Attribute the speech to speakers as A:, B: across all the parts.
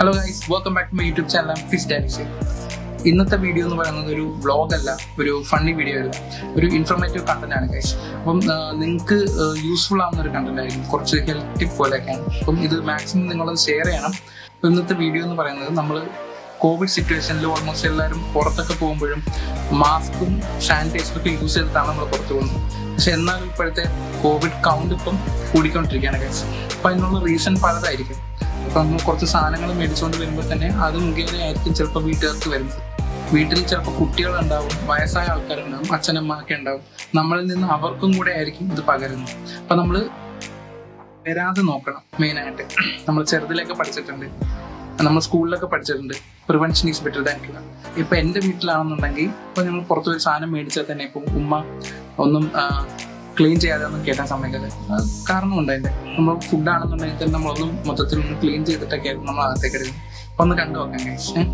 A: hello guys welcome back to my YouTube channel ഫിസ് ഡാനിഷ് ഇന്നത്തെ video എന്ന് പറയുന്നത് ഒരു വ്ളോഗ് അല്ല ഒരു ഫണ്ണി വീഡിയോ അല്ല ഒരു ഇൻഫോർമേറ്റീവ് കണ്ടന്റ് ആണ് ഗൈസ് അപ്പം നിങ്ങൾക്ക് യൂസ്ഫുൾ ആവുന്ന ഒരു കണ്ടന്റ് ആയിരിക്കും കുറച്ച് ഹെൽത്ത് ടിപ്പ് പോലെയൊക്കെയാണ് അപ്പം ഇത് മാക്സിമം നിങ്ങളത് ഷെയർ ചെയ്യണം അപ്പം ഇന്നത്തെ വീഡിയോ എന്ന് പറയുന്നത് നമ്മൾ കോവിഡ് സിറ്റുവേഷനിൽ ഓൾമോസ്റ്റ് എല്ലാവരും പുറത്തൊക്കെ പോകുമ്പോഴും മാസ്കും സാനിറ്റൈസറും ഒക്കെ യൂസ് ചെയ്തിട്ടാണ് നമ്മൾ പുറത്തു പോകുന്നത് പക്ഷെ എന്നാലും ഇപ്പോഴത്തെ കോവിഡ് കൗണ്ട് ഇപ്പം കൂടിക്കൊണ്ടിരിക്കുകയാണ് ഗൈസ് അപ്പം അതിനുള്ള റീസൺ പലതായിരിക്കും അപ്പം നമ്മൾ കുറച്ച് സാധനങ്ങൾ മേടിച്ചുകൊണ്ട് വരുമ്പോൾ തന്നെ അത് മുഖേനയായിരിക്കും ചിലപ്പോൾ വീട്ടുകാർക്ക് വരുന്നത് വീട്ടിൽ ചിലപ്പോൾ കുട്ടികളുണ്ടാവും വയസ്സായ ആൾക്കാരുണ്ടാവും അച്ഛനമ്മ ഒക്കെ ഉണ്ടാവും നമ്മളിൽ നിന്ന് അവർക്കും കൂടെ ആയിരിക്കും ഇത് പകരുന്നത് അപ്പം നമ്മൾ വരാതെ നോക്കണം മെയിനായിട്ട് നമ്മൾ ചെറുതിലൊക്കെ പഠിച്ചിട്ടുണ്ട് നമ്മൾ സ്കൂളിലൊക്കെ പഠിച്ചിട്ടുണ്ട് prevention is better than cure ഇപ്പൊ എന്റെ വീട്ടിലാണെന്നുണ്ടെങ്കിൽ ഇപ്പൊ ഞങ്ങൾ പുറത്തു ഒരു സാധനം മേടിച്ചാൽ തന്നെ ഇപ്പം ഉമ്മ ഒന്നും ക്ലീൻ ചെയ്യാതെ ഒന്നും കേട്ടാൻ സമ്മതിക്കത് കാരണമുണ്ട് അതിന്റെ നമ്മൾ ഫുഡാണെന്നുണ്ടെങ്കിൽ തന്നെ നമ്മളൊന്നും മൊത്തത്തിൽ ഒന്ന് ക്ലീൻ ചെയ്തിട്ടൊക്കെ ആയിരുന്നു നമ്മൾ അകത്തേക്ക് എടുക്കുന്നത് അപ്പൊ ഒന്ന് കണ്ടു നോക്കാം ഗൈസ് ഏഹ്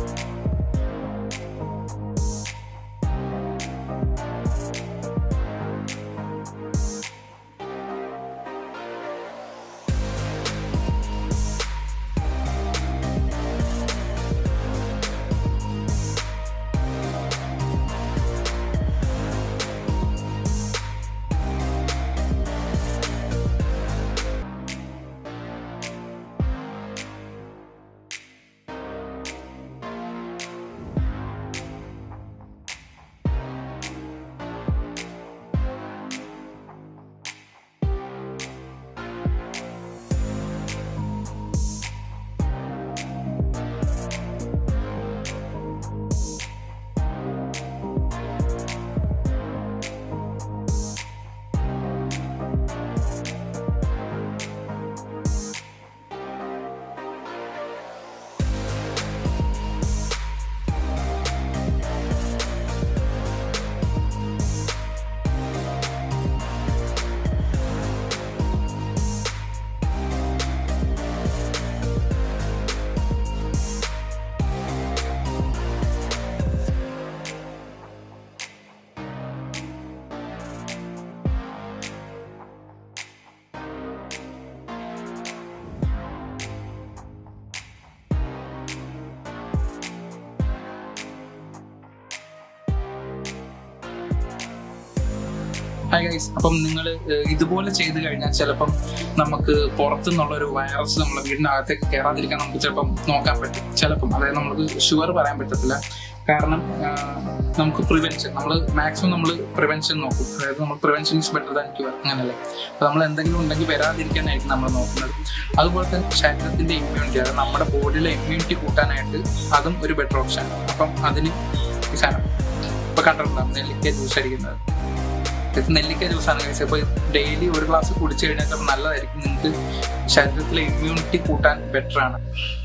A: ഹായ് ഗൈസ് അപ്പം നിങ്ങൾ ഇതുപോലെ ചെയ്തു കഴിഞ്ഞാൽ ചിലപ്പം നമുക്ക് പുറത്തുനിന്നുള്ള ഒരു വൈറസ് നമ്മളെ വീടിനകത്തേക്ക് കയറാതിരിക്കാൻ നമുക്ക് ചിലപ്പം നോക്കാൻ പറ്റും ചിലപ്പം അതായത് നമുക്ക് ഷുവർ പറയാൻ പറ്റത്തില്ല കാരണം നമുക്ക് പ്രിവെൻഷൻ നമ്മൾ മാക്സിമം നമ്മൾ പ്രിവെൻഷൻ നോക്കും അതായത് നമ്മൾ prevention is better than cure അങ്ങനല്ലേ അപ്പോൾ നമ്മൾ എന്തെങ്കിലും ഉണ്ടെങ്കിൽ വരാതിരിക്കാനായിരിക്കും നമ്മൾ നോക്കുന്നത് അതുപോലെ തന്നെ ശരീരത്തിന്റെ ഇമ്മ്യൂണിറ്റി അതായത് നമ്മുടെ ബോഡിയിലെ ഇമ്മ്യൂണിറ്റി കൂട്ടാനായിട്ട് അതും ഒരു ബെറ്റർ ഓപ്ഷൻ അപ്പം അതിന് ഈ സാധനം ഇപ്പൊ കണ്ടിട്ടുണ്ടാവും നെല്ലിക്ക ജ്യൂസ് അടിക്കുന്നത് ഇത് നെല്ലിക്ക ജ്യൂസാണ് കഴിച്ചത് അപ്പോൾ ഡെയിലി ഒരു ഗ്ലാസ് കുടിച്ചു കഴിഞ്ഞാൽ ചിലപ്പോൾ നല്ലതായിരിക്കും നിങ്ങൾക്ക് ശരീരത്തിലെ ഇമ്മ്യൂണിറ്റി കൂട്ടാൻ ബെറ്റർ ആണ്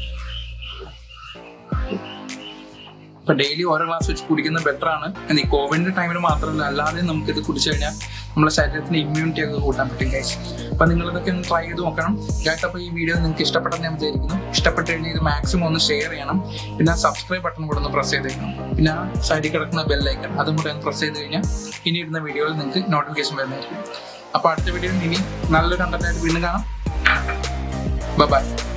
A: ഇപ്പൊ ഡെയിലി ഓരോ ഗ്ലാസ് വെച്ച് കുടിക്കുന്നത് ബെറ്റർ ആണ് ഈ കോവിഡിന്റെ ടൈമിൽ മാത്രമല്ല അല്ലാതെ നമുക്ക് ഇത് കുടിച്ചു കഴിഞ്ഞാൽ നമ്മുടെ ശരീരത്തിന് ഇമ്മ്യൂണിറ്റി ഒക്കെ കൂട്ടാൻ പറ്റും ഗൈസ് അപ്പൊ നിങ്ങൾ ഇതൊക്കെ ഒന്ന് ട്രൈ ചെയ്ത് നോക്കണം ഗൈസ് അപ്പോൾ ഈ വീഡിയോ നിങ്ങൾക്ക് ഇഷ്ടപ്പെട്ടെന്ന് ഞാൻ വിചാരിക്കുന്നു ഇഷ്ടപ്പെട്ട് കഴിഞ്ഞാൽ ഇത് മാക്സിമം ഒന്ന് ഷെയർ ചെയ്യണം പിന്നെ സബ്സ്ക്രൈബ് ബട്ടൺ കൂടെ ഒന്ന് പ്രസ് ചെയ്തേക്കണം പിന്നെ സൈഡിൽ കിടക്കുന്ന ബെല്ലൈക്കൺ അതും കൂടെ ഒന്ന് പ്രസ് ചെയ്ത് കഴിഞ്ഞാൽ ഇനി ഇടുന്ന വീഡിയോയിൽ നിങ്ങൾക്ക് നോട്ടിഫിക്കേഷൻ വരുന്നതായിരിക്കും അപ്പൊ അടുത്ത വീഡിയോയിൽ ഇനി നല്ലൊരു കണ്ടന്റ് ആയിട്ട് വീണ്ടും കാണാം ബൈ